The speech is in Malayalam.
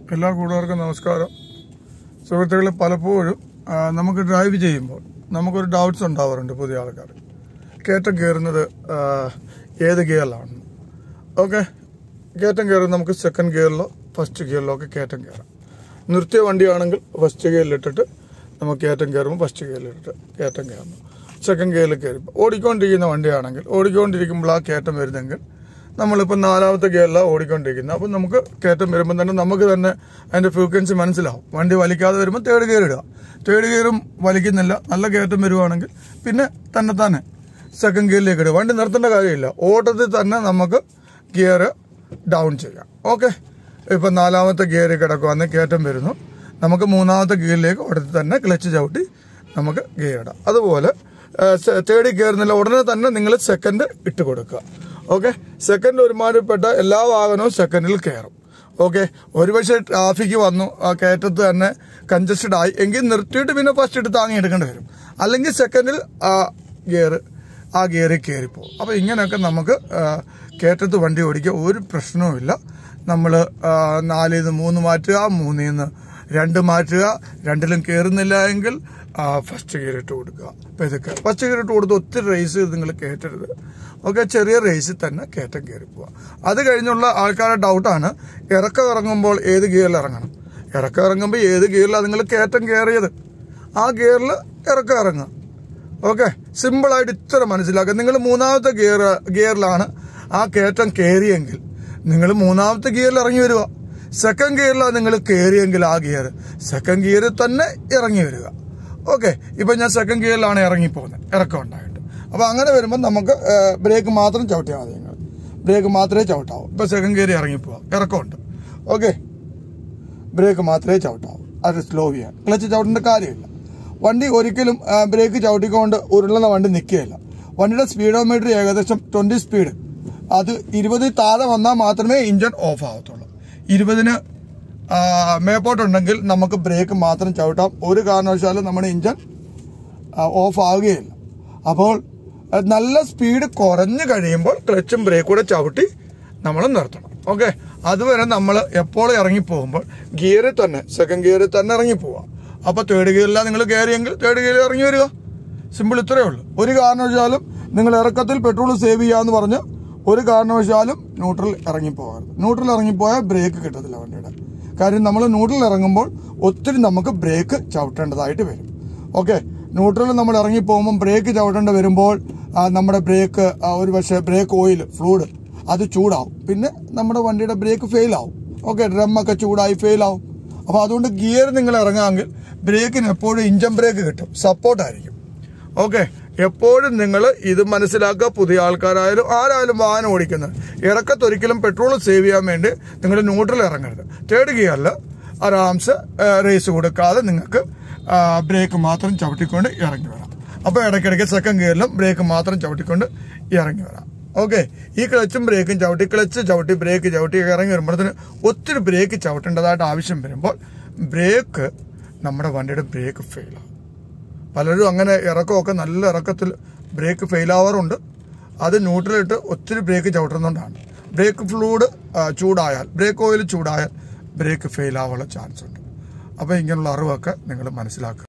എല്ലാ കൂട്ടുകാർക്കും നമസ്കാരം സുഹൃത്തുക്കളെ പലപ്പോഴും ആ, നമുക്ക് ഡ്രൈവ് ചെയ്യുമ്പോൾ നമുക്കൊരു ഡൗട്ട്സ് ഉണ്ടാവാറുണ്ട് പുതിയ ആൾക്കാർ കയറ്റം കയറുന്നത് ആ, ഏത് ഗിയറിലാണ് ഓക്കെ കയറ്റം കയറുന്നത് നമുക്ക് സെക്കൻഡ് ഗിയറിലോ ഫസ്റ്റ് ഗിയറിലോ ഒക്കെ കയറ്റം കയറാം നിർത്തിയ വണ്ടിയാണെങ്കിൽ ഫസ്റ്റ് ഗിയറിലിട്ടിട്ട് നമുക്ക് കയറ്റം കയറുമ്പോൾ ഫസ്റ്റ് ഗിയറിലിട്ടിട്ട് കയറ്റം കയറണം സെക്കൻഡ് ഗിയറിൽ കയറുമ്പോൾ ഓടിക്കൊണ്ടിരിക്കുന്ന വണ്ടിയാണെങ്കിൽ ഓടിക്കൊണ്ടിരിക്കുമ്പോൾ ആ കയറ്റം വരുന്നെങ്കിൽ നമ്മളിപ്പോൾ നാലാമത്തെ ഗിയറിലാണ് ഓടിക്കൊണ്ടിരിക്കുന്നത് അപ്പം നമുക്ക് കയറ്റം വരുമ്പോൾ തന്നെ നമുക്ക് തന്നെ അതിൻ്റെ ഫ്രീക്വൻസി മനസ്സിലാവും വണ്ടി വലിക്കാതെ വരുമ്പോൾ തേർഡ് ഗിയർ ഇടുക തേർഡ് ഗിയറും വലിക്കുന്നില്ല നല്ല കയറ്റം വരുവാണെങ്കിൽ പിന്നെ തന്നെ തന്നെ സെക്കൻഡ് ഗിയറിലേക്ക് ഇടുക വണ്ടി നിർത്തേണ്ട കാര്യമില്ല ഓട്ടത്തിൽ തന്നെ നമുക്ക് ഗിയർ ഡൗൺ ചെയ്യാം ഓക്കെ ഇപ്പം നാലാമത്തെ ഗിയറിൽ കിടക്കുവാന്ന് കയറ്റം വരുന്നു നമുക്ക് മൂന്നാമത്തെ ഗിയറിലേക്ക് ഓടത്തിൽ തന്നെ ക്ലച്ച് ചവിട്ടി നമുക്ക് ഗിയർ ഇടാം അതുപോലെ തേർഡിൽ കയറുന്നില്ല ഉടനെ തന്നെ നിങ്ങൾ സെക്കൻഡ് ഇട്ട് കൊടുക്കുക ഓക്കെ സെക്കൻഡ് ഒരുമാതിരിപ്പെട്ട എല്ലാ വാഹനവും സെക്കൻഡിൽ കയറും ഓക്കെ ഒരുപക്ഷെ ട്രാഫിക് വന്നു ആ കയറ്റത്ത് തന്നെ കൺജസ്റ്റഡ് ആയി എങ്കിൽ നിർത്തിയിട്ട് പിന്നെ ഫസ്റ്റ് ഇട്ട് താങ്ങി എടുക്കേണ്ടി വരും അല്ലെങ്കിൽ സെക്കൻഡിൽ ആ ഗിയർ ആ ഗിയറിൽ കയറിപ്പോകും അപ്പോൾ ഇങ്ങനെയൊക്കെ നമുക്ക് ആ, കയറ്റത്ത് വണ്ടി ഓടിക്കുക ഒരു പ്രശ്നവുമില്ല നമ്മൾ നാലിൽ നിന്ന് മൂന്ന് മാറ്റുക മൂന്നിൽ നിന്ന് രണ്ട് മാറ്റുക രണ്ടിലും കയറുന്നില്ല എങ്കിൽ ഫസ്റ്റ് ഗിയർ ഇട്ട് കൊടുക്കുക അപ്പോൾ ഇതൊക്കെ ഫസ്റ്റ് ഗിയർ ഇട്ട് കൊടുത്ത് ഒത്തിരി റേസ് നിങ്ങൾ കയറ്റരുത് ഓക്കെ ചെറിയ റേസിൽ തന്നെ കയറ്റം കയറി പോവുക അത് കഴിഞ്ഞുള്ള ആൾക്കാരുടെ ഡൗട്ടാണ് ഇറക്കം ഇറങ്ങുമ്പോൾ ഏത് ഗിയറിൽ ഇറങ്ങണം ഇറക്കം ഇറങ്ങുമ്പോൾ ഏത് ഗിയറിലാണ് നിങ്ങൾ കയറ്റം കയറിയത് ആ ഗിയറിൽ ഇറക്കം ഇറങ്ങുക ഓക്കെ സിമ്പിളായിട്ട് ഇത്ര മനസ്സിലാക്കുക നിങ്ങൾ മൂന്നാമത്തെ ഗിയർ ഗിയറിലാണ് ആ കയറ്റം കയറിയെങ്കിൽ നിങ്ങൾ മൂന്നാമത്തെ ഗിയറിൽ ഇറങ്ങി വരിക സെക്കൻഡ് ഗിയറിലാണ് നിങ്ങൾ കയറിയെങ്കിൽ ആ ഗിയർ സെക്കൻഡ് ഗിയറിൽ തന്നെ ഇറങ്ങി വരിക ഓക്കെ ഇപ്പം ഞാൻ സെക്കൻഡ് ഗിയറിലാണ് ഇറങ്ങി പോകുന്നത് ഇറക്കം ഉണ്ടായിട്ട് അപ്പോൾ അങ്ങനെ വരുമ്പോൾ നമുക്ക് ബ്രേക്ക് മാത്രം ചവിട്ടിയാൽ മതി നിങ്ങൾ ബ്രേക്ക് മാത്രമേ ചവിട്ടാവൂ ഇപ്പം സെക്കൻഡ് ഗിയറിൽ ഇറങ്ങി പോവാം ഇറക്കമുണ്ട് ഓക്കെ ബ്രേക്ക് മാത്രമേ ചവിട്ടാവൂ അത് സ്ലോ ചെയ്യാൻ ക്ലച്ച് ചവിട്ടേണ്ട കാര്യമില്ല വണ്ടി ഒരിക്കലും ആ, ബ്രേക്ക് ചവിട്ടിക്കൊണ്ട് ഉരുളുന്ന വണ്ടി നിൽക്കുകയില്ല വണ്ടിയുടെ സ്പീഡോമീറ്റർ ഏകദേശം ട്വൻറ്റി സ്പീഡ് അത് ഇരുപതിൽ താഴെ വന്നാൽ മാത്രമേ ഇഞ്ചൻ ഓഫ് ആവത്തുള്ളൂ ഇരുപതിന് ആ, മേപ്പോട്ടുണ്ടെങ്കിൽ നമുക്ക് ബ്രേക്ക് മാത്രം ചവിട്ടാം ഒരു കാരണവശാലും നമ്മുടെ ഇഞ്ചൻ ഓഫ് ആവുകയില്ല അപ്പോൾ അത് നല്ല സ്പീഡ് കുറഞ്ഞു കഴിയുമ്പോൾ ക്ലച്ചും ബ്രേക്കും കൂടെ ചവിട്ടി നമ്മൾ നിർത്തണം ഓക്കെ അതുവരെ നമ്മൾ എപ്പോൾ ഇറങ്ങി പോകുമ്പോൾ ഗിയറിൽ തന്നെ സെക്കൻഡ് ഗിയറിൽ തന്നെ ഇറങ്ങി പോവാം അപ്പോൾ തേർഡ് ഗിയറിലാണ് നിങ്ങൾ കയറിയെങ്കിൽ തേർഡ് ഗിയറിൽ ഇറങ്ങി വരിക സിമ്പിൾ ഇത്രയേ ഉള്ളൂ ഒരു കാരണവശാലും നിങ്ങൾ ഇറക്കത്തിൽ പെട്രോൾ സേവ് ചെയ്യാന്ന് പറഞ്ഞ് ഒരു കാരണവശാലും ന്യൂട്രൽ ഇറങ്ങി പോകരുത് ന്യൂട്രൽ ഇറങ്ങിപ്പോയാൽ ബ്രേക്ക് കിട്ടത്തില്ല വണ്ടിയുടെ കാര്യം നമ്മൾ ന്യൂട്രൽ ഇറങ്ങുമ്പോൾ ഒത്തിരി നമുക്ക് ബ്രേക്ക് ചവിട്ടേണ്ടതായിട്ട് വരും ഓക്കെ ന്യൂട്രൽ നമ്മൾ ഇറങ്ങി പോകുമ്പോൾ ബ്രേക്ക് ചവിട്ടേണ്ടി വരുമ്പോൾ ആ, നമ്മുടെ ബ്രേക്ക് ആ, ഒരു പക്ഷേ ബ്രേക്ക് ഓയിൽ ഫ്ലൂയിഡ് അത് ചൂടാവും പിന്നെ നമ്മുടെ വണ്ടിയുടെ ബ്രേക്ക് ഫെയിൽ ആവും ഓക്കെ ഡ്രമ്മൊക്കെ ചൂടായി ഫെയിൽ ആവും അപ്പോൾ അതുകൊണ്ട് ഗിയർ നിങ്ങൾ ഇറങ്ങാമെങ്കിൽ ബ്രേക്കിന് എപ്പോഴും ഇഞ്ചൻ ബ്രേക്ക് കിട്ടും സപ്പോർട്ടായിരിക്കും ഓക്കെ എപ്പോഴും നിങ്ങൾ ഇത് മനസ്സിലാക്കുക പുതിയ ആൾക്കാരായാലും ആരായാലും വാഹനം ഓടിക്കുന്നത് ഇറക്കത്തൊരിക്കലും പെട്രോൾ സേവ് ചെയ്യാൻ വേണ്ടി നിങ്ങൾ ന്യൂട്രൽ ഇറങ്ങരുത് തേർഡ് ഗിയറിൽ ആരാംസ് റേസ് കൊടുക്കാതെ നിങ്ങൾക്ക് ബ്രേക്ക് മാത്രം ചവിട്ടിക്കൊണ്ട് ഇറങ്ങി വരാം അപ്പോൾ ഇടയ്ക്കിടയ്ക്ക് സെക്കൻഡ് ഗിയറിലും ബ്രേക്ക് മാത്രം ചവിട്ടിക്കൊണ്ട് ഇറങ്ങി വരാം ഓക്കെ ഈ ക്ലച്ചും ബ്രേക്കും ചവിട്ടി ക്ലച്ച് ചവിട്ടി ബ്രേക്ക് ചവിട്ടി ഇറങ്ങി വരുമ്പോഴത്തേന് ഒത്തിരി ബ്രേക്ക് ചവിട്ടേണ്ടതായിട്ട് ആവശ്യം വരുമ്പോൾ ബ്രേക്ക് നമ്മുടെ വണ്ടിയുടെ ബ്രേക്ക് ഫെയിലാവും പലരും അങ്ങനെ ഇറക്കമൊക്കെ നല്ല ഇറക്കത്തിൽ ബ്രേക്ക് ഫെയിൽ ആവാറുണ്ട് അത് ന്യൂട്രലിട്ട് ഒത്തിരി ബ്രേക്ക് ചവിട്ടുന്നതുകൊണ്ടാണ് ബ്രേക്ക് ഫ്ലൂഡ് ചൂടായാൽ ബ്രേക്ക് ഓയിൽ ചൂടായാൽ ബ്രേക്ക് ഫെയിൽ ആവാനുള്ള ചാൻസ് ഉണ്ട് അപ്പോൾ ഇങ്ങനെയുള്ള അറിവൊക്കെ നിങ്ങൾ മനസ്സിലാക്കുക